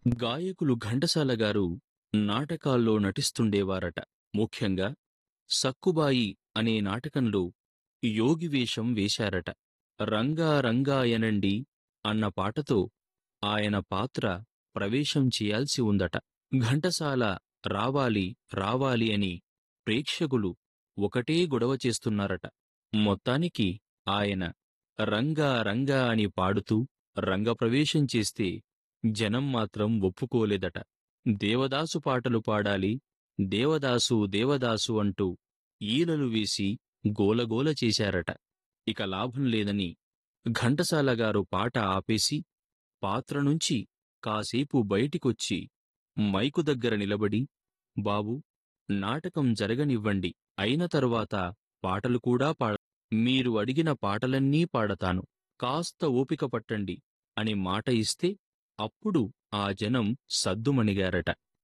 గాయకులు ఘంటసాల గారు నాటకాల్లో నటిస్తుండేవారట ముఖ్యంగా సక్కుబాయి అనే నాటకంలో యోగి వేషం వేశారట రంగా రంగాయనండి అన్న పాటతో ఆయన పాత్ర ప్రవేశం చేయాల్సి ఉందట ఘంటసాల రావాలి రావాలి అని ప్రేక్షకులు ఒకటే గొడవ చేస్తున్నారట మొత్తానికి ఆయన రంగా రంగా అని పాడుతూ రంగప్రవేశం చేస్తే జనం మాత్రం ఒప్పుకోలేదట దేవదాసు పాటలు పాడాలి దేవదాసు దేవదాసు అంటూ ఈలలు వేసి గోలగోల చేశారట ఇక లాభం లేదని ఘంటసాల గారు పాట ఆపేసి పాత్ర నుంచి కాసేపు బయటికొచ్చి మైకు దగ్గర నిలబడి బాబు నాటకం జరగనివ్వండి అయిన తరువాత పాటలు కూడా పాడ మీరు అడిగిన పాటలన్నీ పాడతాను కాస్త ఓపిక పట్టండి అని మాట ఇస్తే అప్పుడు ఆ జనం సద్దుమణిగారట